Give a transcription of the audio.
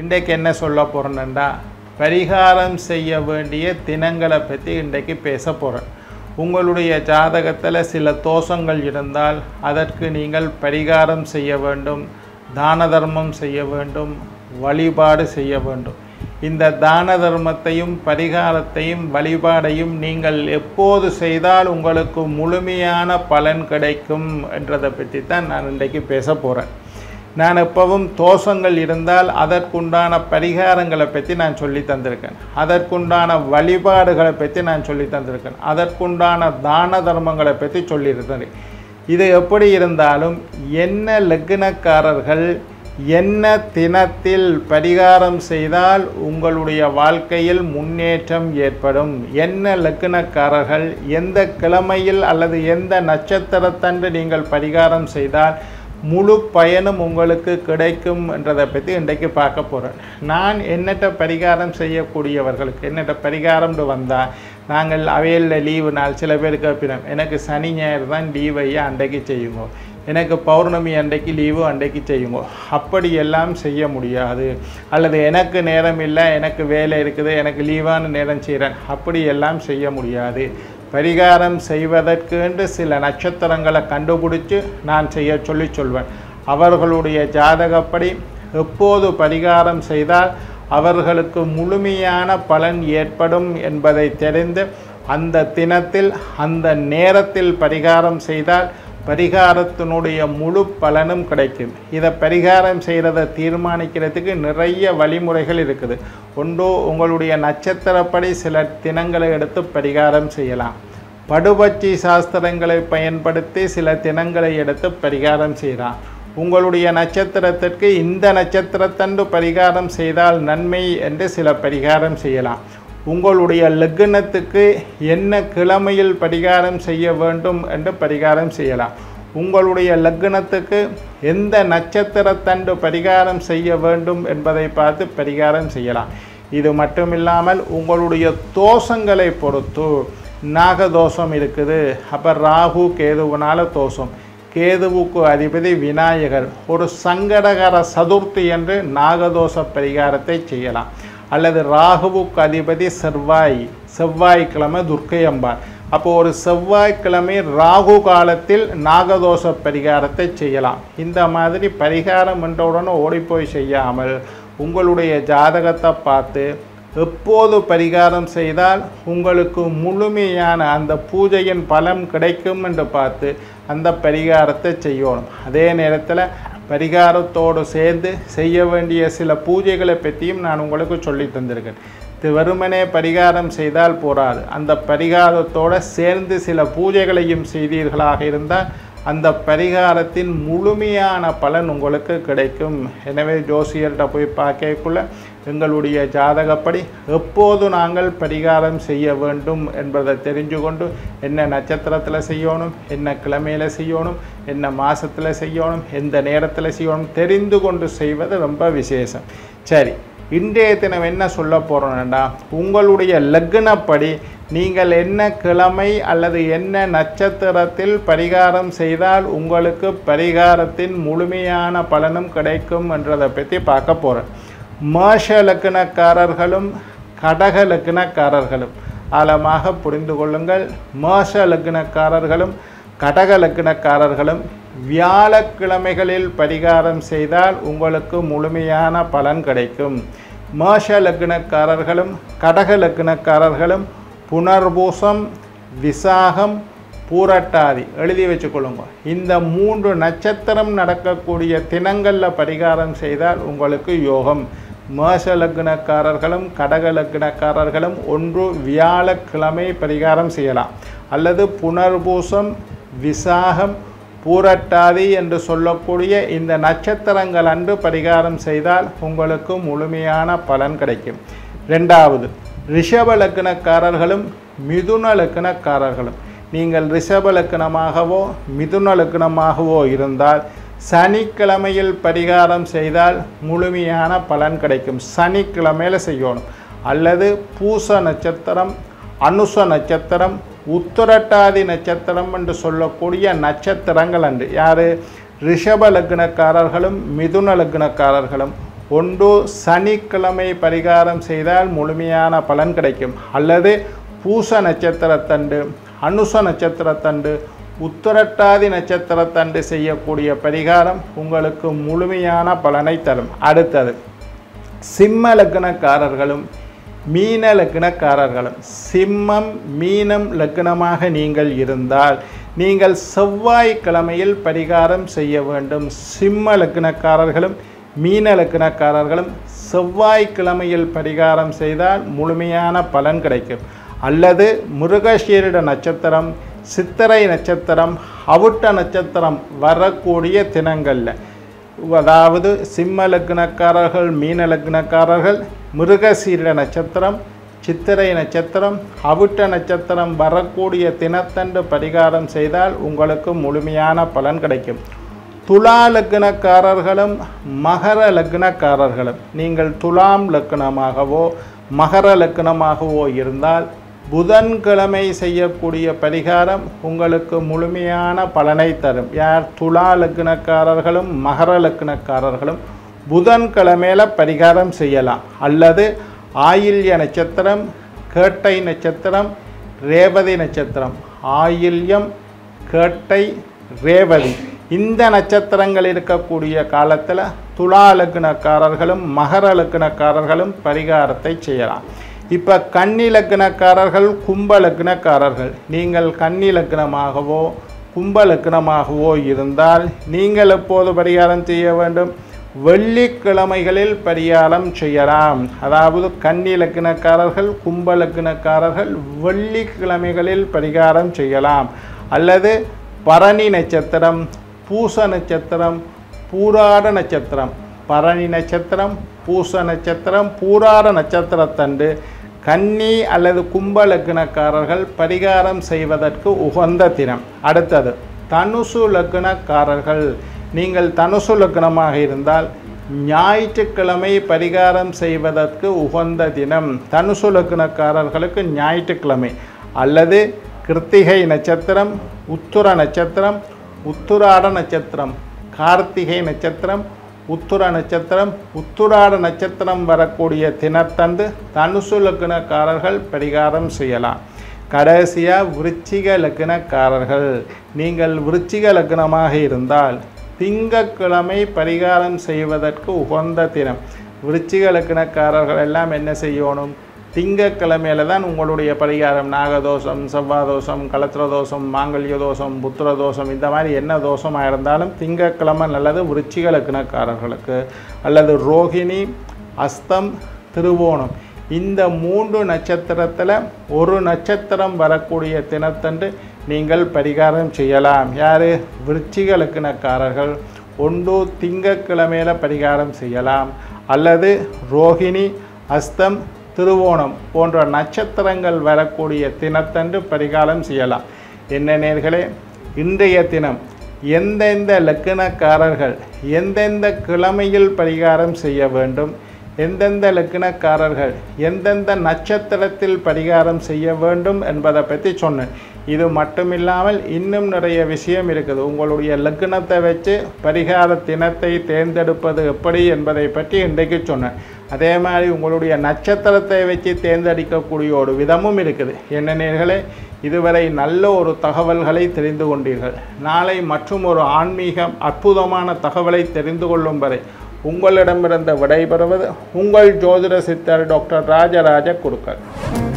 இன்றைக்கு என்ன சொல்ல போகிறேன்டா பரிகாரம் செய்ய வேண்டிய தினங்களை பற்றி இன்றைக்கு பேச போகிறேன் உங்களுடைய ஜாதகத்தில் சில தோஷங்கள் இருந்தால் அதற்கு நீங்கள் பரிகாரம் செய்ய வேண்டும் தான தர்மம் செய்ய வேண்டும் வழிபாடு செய்ய வேண்டும் இந்த தான தர்மத்தையும் பரிகாரத்தையும் வழிபாடையும் நீங்கள் எப்போது செய்தால் உங்களுக்கு முழுமையான பலன் கிடைக்கும் என்றதை பற்றி தான் நான் இன்றைக்கு பேச போகிறேன் நான் எப்பவும் தோஷங்கள் இருந்தால் அதற்குண்டான பரிகாரங்களை பற்றி நான் சொல்லி தந்திருக்கேன் அதற்குண்டான வழிபாடுகளை பற்றி நான் சொல்லி தந்திருக்கேன் அதற்குண்டான தான தர்மங்களை பற்றி சொல்லியிருந்தேன் இது எப்படி இருந்தாலும் என்ன லக்னக்காரர்கள் என்ன தினத்தில் பரிகாரம் செய்தால் உங்களுடைய வாழ்க்கையில் முன்னேற்றம் ஏற்படும் என்ன லக்னக்காரர்கள் எந்த கிழமையில் அல்லது எந்த நட்சத்திரத்தன்று நீங்கள் பரிகாரம் செய்தால் முழு பயனும் உங்களுக்கு கிடைக்கும் என்றதை பற்றி இன்றைக்கு பார்க்க போகிறேன் நான் என்னட்ட பரிகாரம் செய்யக்கூடியவர்களுக்கு என்னட்ட பரிகாரம்னு வந்தால் நாங்கள் அவையில் லீவு நாள் சில பேர் கேட்பினோம் எனக்கு சனி ஞாயிறு தான் லீவு ஐயா அன்றைக்கு செய்யுங்க எனக்கு பௌர்ணமி அன்றைக்கு லீவு அன்றைக்கு செய்யுங்க அப்படியெல்லாம் செய்ய முடியாது அல்லது எனக்கு நேரம் இல்லை எனக்கு வேலை இருக்குது எனக்கு லீவான நேரம் செய்கிறேன் அப்படியெல்லாம் செய்ய முடியாது பரிகாரம் செய்வதற்கு என்று சில நட்சத்திரங்களை கண்டுபிடிச்சு நான் செய்ய சொல்லி சொல்வேன் அவர்களுடைய ஜாதகப்படி எப்போது பரிகாரம் செய்தால் அவர்களுக்கு முழுமையான பலன் ஏற்படும் என்பதை தெரிந்து அந்த தினத்தில் அந்த நேரத்தில் பரிகாரம் செய்தால் பரிகாரத்தினுடைய முழு பலனும் கிடைக்கும் இதை பரிகாரம் செய்கிறத தீர்மானிக்கிறதுக்கு நிறைய வழிமுறைகள் இருக்குது ஒன்று உங்களுடைய நட்சத்திரப்படி சில தினங்களை எடுத்து பரிகாரம் செய்யலாம் படுபட்சி சாஸ்திரங்களை பயன்படுத்தி சில தினங்களை எடுத்து பரிகாரம் செய்யலாம் உங்களுடைய நட்சத்திரத்திற்கு இந்த நட்சத்திரத்தன்று பரிகாரம் செய்தால் நன்மை என்று சில பரிகாரம் செய்யலாம் உங்களுடைய லக்னத்துக்கு என்ன கிழமையில் பரிகாரம் செய்ய வேண்டும் என்று பரிகாரம் செய்யலாம் உங்களுடைய லக்னத்துக்கு எந்த நட்சத்திரத்தன்று பரிகாரம் செய்ய வேண்டும் என்பதை பார்த்து பரிகாரம் செய்யலாம் இது மட்டுமில்லாமல் உங்களுடைய தோஷங்களை பொறுத்து நாகதோஷம் இருக்குது அப்போ ராகு கேதுவனால தோஷம் கேதுவுக்கு அதிபதி விநாயகர் ஒரு சங்கடகர சதுர்த்தி என்று நாகதோஷ பரிகாரத்தை செய்யலாம் அல்லது ராகுவுக்கு அதிபதி செவ்வாய் செவ்வாய்க்கிழமை துர்க்கை அம்பாள் அப்போ ஒரு செவ்வாய்க்கிழமை ராகு காலத்தில் நாகதோஷ பரிகாரத்தை செய்யலாம் இந்த மாதிரி பரிகாரம் என்றவுடனே ஓடிப்போய் செய்யாமல் உங்களுடைய ஜாதகத்தை பார்த்து எப்போது பரிகாரம் செய்தால் உங்களுக்கு முழுமையான அந்த பூஜையின் பலன் கிடைக்கும் என்று பார்த்து அந்த பரிகாரத்தை செய்யணும் அதே நேரத்தில் பரிகாரத்தோடு சேர்ந்து செய்ய வேண்டிய சில பூஜைகளை பற்றியும் நான் உங்களுக்கு சொல்லி தந்திருக்கேன் இது வெறுமனே பரிகாரம் செய்தால் போராது அந்த பரிகாரத்தோடு சேர்ந்து சில பூஜைகளையும் செய்தீர்களாக இருந்தால் அந்த பரிகாரத்தின் முழுமையான பலன் உங்களுக்கு கிடைக்கும் எனவே ஜோசியர்கிட்ட போய் பார்க்கக்குள்ள எங்களுடைய ஜாதகப்படி எப்போது நாங்கள் பரிகாரம் செய்ய வேண்டும் என்பதை தெரிஞ்சு கொண்டு என்ன நட்சத்திரத்தில் செய்யணும் என்ன கிழமையில் செய்யணும் என்ன மாதத்தில் செய்யணும் எந்த நேரத்தில் செய்யணும் தெரிந்து கொண்டு செய்வது ரொம்ப விசேஷம் சரி இன்றைய தினம் என்ன சொல்ல போகிறோம்னா உங்களுடைய லக்னப்படி நீங்கள் என்ன கிழமை அல்லது என்ன நட்சத்திரத்தில் பரிகாரம் செய்தால் உங்களுக்கு பரிகாரத்தின் முழுமையான பலனும் கிடைக்கும் என்றதை பற்றி பார்க்க போகிறேன் மேஷ லக்னக்காரர்களும் கடக லக்னக்காரர்களும் ஆழமாக புரிந்து கொள்ளுங்கள் மேஷ லக்னக்காரர்களும் கடக லக்னக்காரர்களும் வியாழக்கிழமைகளில் பரிகாரம் செய்தால் உங்களுக்கு முழுமையான பலன் கிடைக்கும் மேஷ லக்னக்காரர்களும் கடக லக்னக்காரர்களும் புனர்பூசம் விசாகம் பூரட்டாதி எழுதி வச்சுக்கொள்ளுங்க இந்த மூன்று நட்சத்திரம் நடக்கக்கூடிய தினங்களில் பரிகாரம் செய்தால் உங்களுக்கு யோகம் மேஷ லக்னக்காரர்களும் கடக லக்னக்காரர்களும் ஒன்று வியாழக்கிழமை பரிகாரம் செய்யலாம் அல்லது புனர்பூசம் விசாகம் பூரட்டாதி என்று சொல்லக்கூடிய இந்த நட்சத்திரங்கள் அன்று பரிகாரம் செய்தால் உங்களுக்கு முழுமையான பலன் கிடைக்கும் ரெண்டாவது ரிஷப லக்னக்காரர்களும் மிதுன லக்னக்காரர்களும் நீங்கள் ரிஷப லக்னமாகவோ மிதுன லக்னமாகவோ இருந்தால் சனிக்கிழமையில் பரிகாரம் செய்தால் முழுமையான பலன் கிடைக்கும் சனிக்கிழமையில் செய்யணும் அல்லது பூச நட்சத்திரம் அனுச நட்சத்திரம் உத்தரட்டாதி நட்சத்திரம் என்று சொல்லக்கூடிய நட்சத்திரங்கள் அன்று யார் ரிஷப லக்னக்காரர்களும் மிதுன லக்னக்காரர்களும் ஒன்று சனிக்கிழமை பரிகாரம் செய்தால் முழுமையான பலன் கிடைக்கும் அல்லது பூச நட்சத்திரத்தண்டு அனுச நட்சத்திரத்தண்டு உத்தரட்டாதி நட்சத்திரத்தண்டு செய்யக்கூடிய பரிகாரம் உங்களுக்கு முழுமையான பலனை தரும் அடுத்தது சிம்ம லக்னக்காரர்களும் மீன லக்னக்காரர்களும் சிம்மம் மீனம் லக்னமாக நீங்கள் இருந்தால் நீங்கள் செவ்வாய்க்கிழமையில் பரிகாரம் செய்ய வேண்டும் சிம்ம லக்னக்காரர்களும் மீன லக்னக்காரர்களும் செவ்வாய்க்கிழமையில் பரிகாரம் செய்தால் முழுமையான பலன் கிடைக்கும் அல்லது முருகஷீரிட நட்சத்திரம் சித்திரை நட்சத்திரம் அவுட்ட நட்சத்திரம் வரக்கூடிய தினங்களில் அதாவது சிம்ம லக்னக்காரர்கள் மீன லக்னக்காரர்கள் மிருகசீர நட்சத்திரம் சித்திரை நட்சத்திரம் அவிட்ட நட்சத்திரம் வரக்கூடிய தினத்தன்று பரிகாரம் செய்தால் உங்களுக்கு முழுமையான பலன் கிடைக்கும் துலா லக்னக்காரர்களும் மகர லக்னக்காரர்களும் நீங்கள் துலாம் லக்னமாகவோ மகர லக்னமாகவோ இருந்தால் புதன்கிழமை செய்யக்கூடிய பரிகாரம் உங்களுக்கு முழுமையான பலனை தரும் யார் துலா லக்னக்காரர்களும் மகர லக்னக்காரர்களும் புதன்கிழமையில பரிகாரம் செய்யலாம் அல்லது ஆயில்ய நட்சத்திரம் கேட்டை நட்சத்திரம் ரேவதி நட்சத்திரம் ஆயில்யம் கேட்டை ரேவதி இந்த நட்சத்திரங்கள் இருக்கக்கூடிய காலத்தில் துலா லக்னக்காரர்களும் மகர லக்னக்காரர்களும் பரிகாரத்தை செய்யலாம் இப்போ கன்னி லக்னக்காரர்கள் கும்ப லக்னக்காரர்கள் நீங்கள் கன்னி லக்னமாகவோ கும்ப லக்னமாகவோ இருந்தால் நீங்கள் எப்போது பரிகாரம் செய்ய வேண்டும் வெள்ளிக்கிழமைகளில் பரிகாரம் செய்யலாம் அதாவது கன்னி லக்னக்காரர்கள் கும்ப லக்னக்காரர்கள் வெள்ளிக்கிழமைகளில் பரிகாரம் செய்யலாம் அல்லது பரணி நட்சத்திரம் பூச நட்சத்திரம் பூராட நட்சத்திரம் பரணி நட்சத்திரம் பூச நட்சத்திரம் பூராட நட்சத்திரத்தன்று கன்னி அல்லது கும்ப லக்னக்காரர்கள் பரிகாரம் செய்வதற்கு உகந்த தினம் அடுத்தது தனுசு லக்னக்காரர்கள் நீங்கள் தனுசு லக்னமாக இருந்தால் ஞாயிற்றுக்கிழமை பரிகாரம் செய்வதற்கு உகந்த தினம் தனுசு லக்னக்காரர்களுக்கு ஞாயிற்றுக்கிழமை அல்லது கிருத்திகை நட்சத்திரம் உத்துர நட்சத்திரம் உத்துராட நட்சத்திரம் கார்த்திகை நட்சத்திரம் உத்துர நட்சத்திரம் உத்துராட நட்சத்திரம் வரக்கூடிய தினத்தன்று தனுசு லக்னக்காரர்கள் பரிகாரம் செய்யலாம் கடைசியாக விருச்சிக லக்னக்காரர்கள் நீங்கள் விருச்சிக லக்னமாக இருந்தால் திங்கக்கிழமை பரிகாரம் செய்வதற்கு உகந்த தினம் விருச்சிக லக்னக்காரர்கள் எல்லாம் என்ன செய்யணும் திங்கக்கிழமையில தான் உங்களுடைய பரிகாரம் நாகதோஷம் செவ்வாதோஷம் கலத்திர தோஷம் மாங்கல்ய தோஷம் புத்திர தோஷம் இந்த மாதிரி என்ன தோஷமாக இருந்தாலும் திங்கக்கிழமை நல்லது விருச்சிக லக்னக்காரர்களுக்கு அல்லது ரோகிணி அஸ்தம் திருவோணம் இந்த மூன்று நட்சத்திரத்தில் ஒரு நட்சத்திரம் வரக்கூடிய தினத்தன்று நீங்கள் பரிகாரம் செய்யலாம் யார் விருச்சிக லக்னக்காரர்கள் ஒன்று திங்கக்கிழமையில பரிகாரம் செய்யலாம் அல்லது ரோகிணி அஸ்தம் திருவோணம் போன்ற நட்சத்திரங்கள் வரக்கூடிய தினத்தன்று பரிகாரம் செய்யலாம் என்ன நேர்களே இன்றைய தினம் எந்தெந்த லக்கினக்காரர்கள் எந்தெந்த கிழமையில் பரிகாரம் செய்ய வேண்டும் எந்தெந்த லக்கினக்காரர்கள் எந்தெந்த நட்சத்திரத்தில் பரிகாரம் செய்ய வேண்டும் என்பதை பற்றி சொன்னேன் இது மட்டுமில்லாமல் இன்னும் நிறைய விஷயம் இருக்குது உங்களுடைய லக்னத்தை வச்சு பரிகார தினத்தை தேர்ந்தெடுப்பது எப்படி என்பதை பற்றி இன்றைக்கு சொன்னேன் அதே மாதிரி உங்களுடைய நட்சத்திரத்தை வச்சு தேர்ந்தெடுக்கக்கூடிய ஒரு விதமும் இருக்குது என்ன நேர்களே இதுவரை நல்ல ஒரு தகவல்களை தெரிந்து கொண்டீர்கள் நாளை மற்றும் ஒரு ஆன்மீகம் அற்புதமான தகவலை தெரிந்து கொள்ளும் வரை உங்களிடமிருந்து விடைபெறுவது உங்கள் ஜோதிட சித்தர் டாக்டர் ராஜராஜ குருக்கள்